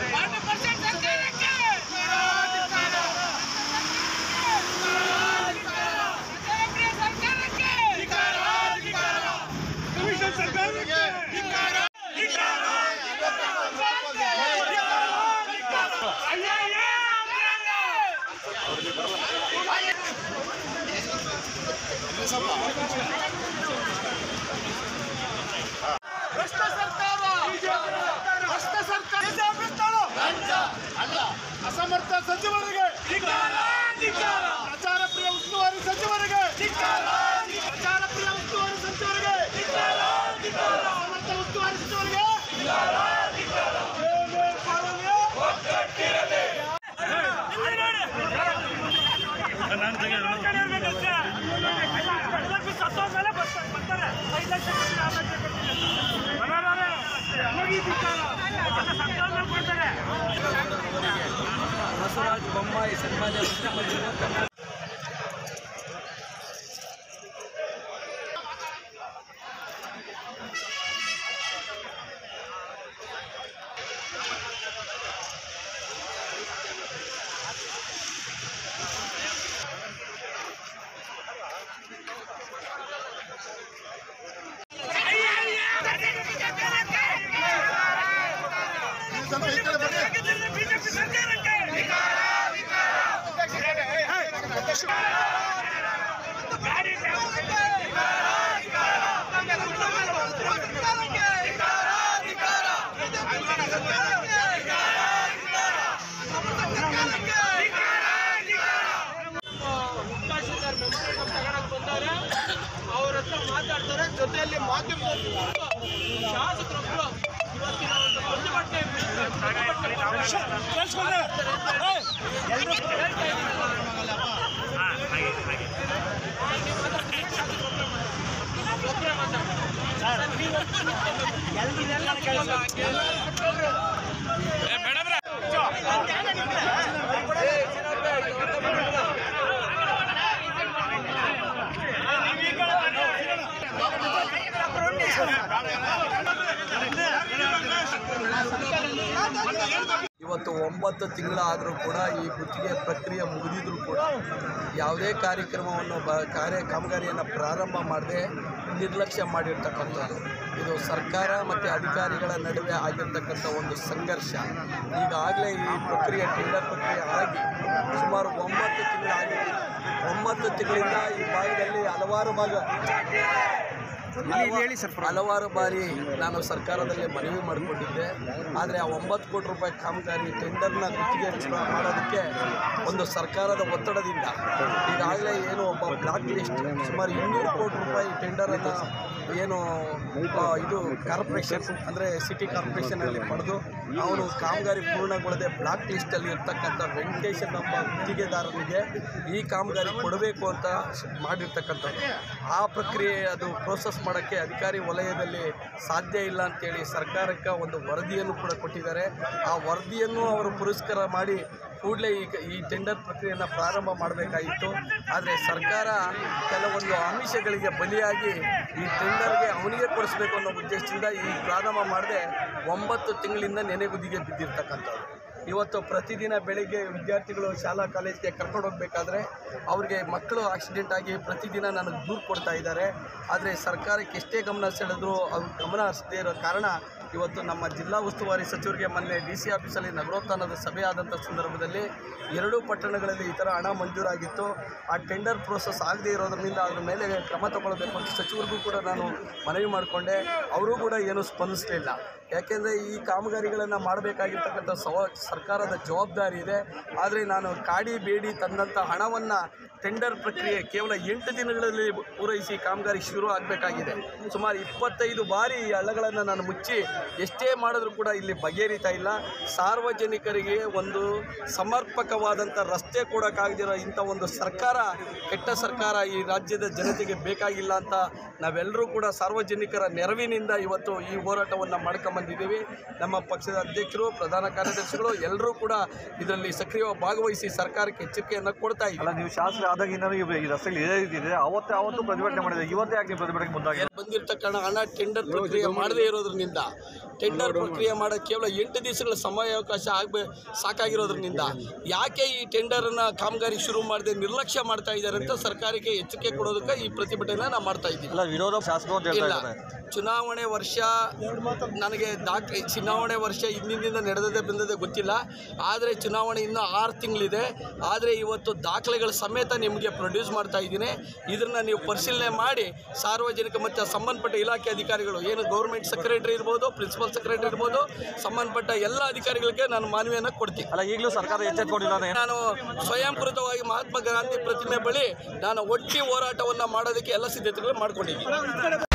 ಭ್ರಷ್ಟ ಸರ್ಕಾರ ಭ್ರಷ್ಟ ಸರ್ಕಾರ ಲಂಚ ಅಲ್ಲ ಅಸಮರ್ಥ ಸಚಿವರಿಗೆ ಪ್ರಚಾರ ಪ್ರಿಯ ಉಸ್ತುವಾರಿ ಸಚಿವರಿಗೆ ಪ್ರಚಾರ ಪ್ರಿಯ ಉಸ್ತುವಾರಿ ಸಚಿವರಿಗೆ ಅಸಮರ್ಥ ಉಸ್ತುವಾರಿ ಸಚಿವರಿಗೆ ಏನೇ ಪಾಲನೆ? ಬಸವರಾಜ ಬೊಮ್ಮಾಯಿ ಸನ್ಮಾನ್ಯ ಮುಖ್ಯಮಂತ್ರಿಗಳು ಕರ್ನಾಟಕ ಸ್ವಲ್ಪ ಈ ಕಡೆ ಬನ್ನಿ. ತಹಶೀಲ್ದಾರ್ ಮೆಮೊರೇಂಡಮ್ ತಗೊಳಕ್ ಬಂದವ್ರೆ ಅವ್ರ ಹತ್ರ ಮಾತಾಡ್ತಾರೆ ಜೊತೆಯಲ್ಲಿ ಮಾಧ್ಯಮದವರು ಶಾಸಕರೊಬ್ಬರು ಇವತ್ತಿನ ಒಂದು ಪ್ರತಿಭಟನೆ ಇವತ್ತು ಒಂಬತ್ತು ತಿಂಗಳಾದರೂ ಕೂಡ ಈ ಗುತ್ತಿಗೆ ಪ್ರಕ್ರಿಯೆ ಮುಗಿದಿದ್ರು ಕೂಡ ಯಾವುದೇ ಕಾರ್ಯಕ್ರಮವನ್ನು ಬ ಕಾರ್ಯ ಕಾಮಗಾರಿಯನ್ನು ಪ್ರಾರಂಭ ಮಾಡದೆ ನಿರ್ಲಕ್ಷ್ಯ ಮಾಡಿರ್ತಕ್ಕಂಥದ್ದು ಇದು ಸರ್ಕಾರ ಮತ್ತು ಅಧಿಕಾರಿಗಳ ನಡುವೆ ಆಗಿರ್ತಕ್ಕಂಥ ಒಂದು ಸಂಘರ್ಷ ಈಗಾಗಲೇ ಈ ಪ್ರಕ್ರಿಯೆ ಟೆಂಡರ್ ಪ್ರಕ್ರಿಯೆ ಆಗಿ ಸುಮಾರು ಒಂಬತ್ತು ತಿಂಗಳಾಗಿದೆ ಒಂಬತ್ತು ತಿಂಗಳಿಂದ ಈ ಭಾಗದಲ್ಲಿ ಹಲವಾರು ಭಾಗ ಹಲವಾರು ಬಾರಿ ನಾನು ಸರ್ಕಾರದಲ್ಲಿ ಮನವಿ ಮಾಡಿಕೊಂಡಿದ್ದೆ ಆದರೆ ಆ ಒಂಬತ್ತು ಕೋಟಿ ರೂಪಾಯಿ ಕಾಮಗಾರಿ ಟೆಂಡರ್ನ ಗುತ್ತಿಗೆ ಮಾಡೋದಕ್ಕೆ ಒಂದು ಸರ್ಕಾರದ ಒತ್ತಡದಿಂದ ಈಗಾಗಲೇ ಏನು ಒಬ್ಬ ಬ್ಲಾಕ್ ಲಿಸ್ಟ್ ಸುಮಾರು ಇನ್ನೂರು ಕೋಟಿ ರೂಪಾಯಿ ಟೆಂಡರನ್ನು ಏನು ಆ, ಇದು ಕಾರ್ಪೊರೇಷನ್ ಅಂದರೆ ಸಿಟಿ ಕಾರ್ಪೊರೇಷನಲ್ಲಿ ಪಡೆದು ಅವನು ಕಾಮಗಾರಿ ಪೂರ್ಣಗೊಳ್ಳದೆ ಬ್ಲಾಕ್ ಲಿಸ್ಟಲ್ಲಿ ಇರ್ತಕ್ಕಂಥ ವೆಂಕಟೇಶನ್ ಎಂಬ ಗುತ್ತಿಗೆದಾರನಿಗೆ ಈ ಕಾಮಗಾರಿ ಕೊಡಬೇಕು ಅಂತ ಮಾಡಿರ್ತಕ್ಕಂಥದ್ದು ಆ ಪ್ರಕ್ರಿಯೆ ಅದು ಪ್ರೋಸೆಸ್ ಮಾಡೋಕ್ಕೆ ಅಧಿಕಾರಿ ವಲಯದಲ್ಲಿ ಸಾಧ್ಯ ಇಲ್ಲ ಅಂತೇಳಿ ಸರ್ಕಾರಕ್ಕೆ ಒಂದು ವರದಿಯನ್ನು ಕೂಡ ಕೊಟ್ಟಿದ್ದಾರೆ ಆ ವರದಿಯನ್ನು ಅವರು ಪುರಸ್ಕಾರ ಮಾಡಿ ಕೂಡಲೇ ಈಗ ಈ ಟೆಂಡರ್ ಪ್ರಕ್ರಿಯೆಯನ್ನು ಪ್ರಾರಂಭ ಮಾಡಬೇಕಾಗಿತ್ತು ಆದರೆ ಸರ್ಕಾರ ಕೆಲವೊಂದು ಆಮಿಷಗಳಿಗೆ ಬಲಿಯಾಗಿ ಈ ಟೆಂಡರ್ಗೆ ಅವನಿಗೆ ಕೊಡಿಸ್ಬೇಕು ಅನ್ನೋ ಉದ್ದೇಶದಿಂದ ಈ ಪ್ರಾರಂಭ ಮಾಡದೆ ಒಂಬತ್ತು ತಿಂಗಳಿಂದ ನೆನೆಗುದಿಗೆ ಬಿದ್ದಿರ್ತಕ್ಕಂಥದ್ದು ಇವತ್ತು ಪ್ರತಿದಿನ ಬೆಳಿಗ್ಗೆ ವಿದ್ಯಾರ್ಥಿಗಳು ಶಾಲಾ ಕಾಲೇಜಿಗೆ ಕರ್ಕೊಂಡು ಹೋಗಬೇಕಾದ್ರೆ ಅವ್ರಿಗೆ ಮಕ್ಕಳು ಆಕ್ಸಿಡೆಂಟ್ ಆಗಿ ಪ್ರತಿದಿನ ನನಗೆ ದೂರು ಕೊಡ್ತಾ ಇದ್ದಾರೆ ಆದರೆ ಸರ್ಕಾರಕ್ಕೆ ಎಷ್ಟೇ ಗಮನ ಸೆಳೆದ್ರು ಅವ್ರು ಗಮನ ಹರಿಸದೇ ಇರೋ ಕಾರಣ ಇವತ್ತು ನಮ್ಮ ಜಿಲ್ಲಾ ಉಸ್ತುವಾರಿ ಸಚಿವರಿಗೆ ಮೊನ್ನೆ ಡಿ ಸಿ ಆಫೀಸಲ್ಲಿ ನಗರೋತ್ಥಾನದ ಸಭೆ ಆದಂಥ ಸಂದರ್ಭದಲ್ಲಿ ಎರಡೂ ಪಟ್ಟಣಗಳಲ್ಲಿ ಈ ಥರ ಹಣ ಮಂಜೂರಾಗಿತ್ತು ಆ ಟೆಂಡರ್ ಪ್ರೋಸೆಸ್ ಆಗದೇ ಇರೋದ್ರಿಂದ ಅದ್ರ ಮೇಲೆ ಕ್ರಮ ತಗೊಳ್ಬೇಕು ಅಂತ ಸಚಿವರಿಗೂ ಕೂಡ ನಾನು ಮನವಿ ಮಾಡಿಕೊಂಡೆ ಅವರೂ ಕೂಡ ಏನೂ ಸ್ಪಂದಿಸಲಿಲ್ಲ ಯಾಕೆಂದರೆ ಈ ಕಾಮಗಾರಿಗಳನ್ನು ಮಾಡಬೇಕಾಗಿರ್ತಕ್ಕಂಥ ಸವ ಸರ್ಕಾರದ ಜವಾಬ್ದಾರಿ ಇದೆ ಆದರೆ ನಾನು ಕಾಡಿ ಬೇಡಿ ತಂದಂಥ ಹಣವನ್ನು ಟೆಂಡರ್ ಪ್ರಕ್ರಿಯೆ ಕೇವಲ ಎಂಟು ದಿನಗಳಲ್ಲಿ ಪೂರೈಸಿ ಕಾಮಗಾರಿ ಶುರು ಆಗಬೇಕಾಗಿದೆ ಸುಮಾರು ಇಪ್ಪತ್ತೈದು ಬಾರಿ ಈ ಹಳ್ಳಗಳನ್ನು ನಾನು ಮುಚ್ಚಿ ಎಷ್ಟೇ ಮಾಡಿದ್ರೂ ಕೂಡ ಇಲ್ಲಿ ಬಗೆಹರಿತಾ ಇಲ್ಲ ಸಾರ್ವಜನಿಕರಿಗೆ ಒಂದು ಸಮರ್ಪಕವಾದಂಥ ರಸ್ತೆ ಕೊಡೋಕ್ಕಾಗದಿರೋ ಇಂಥ ಒಂದು ಸರ್ಕಾರ ಕೆಟ್ಟ ಸರ್ಕಾರ ಈ ರಾಜ್ಯದ ಜನತೆಗೆ ಬೇಕಾಗಿಲ್ಲ ಅಂತ ನಾವೆಲ್ಲರೂ ಕೂಡ ಸಾರ್ವಜನಿಕರ ನೆರವಿನಿಂದ ಇವತ್ತು ಈ ಹೋರಾಟವನ್ನು ಮಾಡ್ಕೊಂಬಂದಿದ್ದೀವಿ ನಮ್ಮ ಪಕ್ಷದ ಅಧ್ಯಕ್ಷರು ಪ್ರಧಾನ ಕಾರ್ಯದರ್ಶಿಗಳು ಎಲ್ಲರೂ ಕೂಡ ಇದರಲ್ಲಿ ಸಕ್ರಿಯವಾಗಿ ಭಾಗವಹಿಸಿ ಸರ್ಕಾರಕ್ಕೆ ಎಚ್ಚರಿಕೆಯನ್ನು ಕೊಡ್ತಾ ಇದ್ದೀವಿ ಅಲ್ಲ ನೀವು ಶಾಸಕ ಆದಾಗಿಂದ ಈ ರಸ್ತೆಯಲ್ಲಿ ಇದೇ ರೀತಿ ಇದೆ ಅವತ್ತೇ ಅವತ್ತು ಪ್ರತಿಭಟನೆ ಮಾಡಿದೆ ಇವತ್ತೇ ಯಾಕೆ ನೀವು ಪ್ರತಿಭಟನೆಗೆ ಮುಂದಾಗಿ ಬಂದಿರ್ತಕ್ಕಂಥ ಹಣ ಟೆಂಡರ್ ಪ್ರಕ್ರಿಯೆ ಮಾಡದೇ ಇರೋದ್ರಿಂದ ಟೆಂಡರ್ ಪ್ರಕ್ರಿಯೆ ಮಾಡೋಕ್ಕೆ ಕೇವಲ ಎಂಟು ದಿವಸಗಳ ಸಮಯಾವಕಾಶ ಆಗಬೇ ಸಾಕಾಗಿರೋದ್ರಿಂದ ಯಾಕೆ ಈ ಟೆಂಡರನ್ನು ಕಾಮಗಾರಿ ಶುರು ಮಾಡದೆ ನಿರ್ಲಕ್ಷ್ಯ ಮಾಡ್ತಾ ಇದ್ದಾರೆ ಅಂತ ಸರ್ಕಾರಕ್ಕೆ ಎಚ್ಚರಿಕೆ ಕೊಡೋದಕ್ಕೆ ಈ ಪ್ರತಿಭಟನೆ ನಾವು ಮಾಡ್ತಾ ಇದ್ದೀವಿ ಅಲ್ಲ ವಿರೋಧ ಶಾಸಕರು ಅಂತ ಹೇಳ್ತಾ ಇಲ್ಲ ಇದ್ದಾರೆ ಚುನಾವಣೆ ವರ್ಷ ನನಗೆ ದಾಖ ಚುನಾವಣೆ ವರ್ಷ ಹಿಂದಿನಿಂದ ನಡೆದದೇ ಬಂದದೇ ಗೊತ್ತಿಲ್ಲ ಆದರೆ ಚುನಾವಣೆ ಇನ್ನೂ ಆರು ತಿಂಗಳಿದೆ ಆದರೆ ಇವತ್ತು ದಾಖಲೆಗಳ ಸಮೇತ ನಿಮಗೆ ಪ್ರೊಡ್ಯೂಸ್ ಮಾಡ್ತಾ ಇದ್ದೀನಿ ಇದನ್ನು ನೀವು ಪರಿಶೀಲನೆ ಮಾಡಿ ಸಾರ್ವಜನಿಕ ಮತ್ತು ಸಂಬಂಧಪಟ್ಟ ಇಲಾಖೆ ಅಧಿಕಾರಿಗಳು ಏನು ಗೌರ್ಮೆಂಟ್ ಸೆಕ್ರೆಟರಿ ಇರ್ಬೋದು ಪ್ರಿನ್ಸಿಪಲ್ ಸೆಕ್ರೆಟರಿ ಇರ್ಬೋದು ಸಂಬಂಧಪಟ್ಟ ಎಲ್ಲ ಅಧಿಕಾರಿಗಳಿಗೆ ನಾನು ಮನವಿಯನ್ನು ಕೊಡ್ತೀನಿ ಅಲ್ಲ ಈಗಲೂ ಸರ್ಕಾರ ಎಚ್ಚೆತ್ಕೊಂಡಿಲ್ಲ ಅಂದ್ರೆ ನಾನು ಸ್ವಯಂಕೃತವಾಗಿ ಮಹಾತ್ಮ ಗಾಂಧಿ ಪ್ರತಿಮೆ ಬಳಿ ನಾನು ಒಟ್ಟಿ ಹೋರಾಟವನ್ನು ಮಾಡೋದಕ್ಕೆ ಎಲ್ಲ ಸಿದ್ಧತೆಗಳು ಮಾಡ್ಕೊಂಡಿದ್ದೀನಿ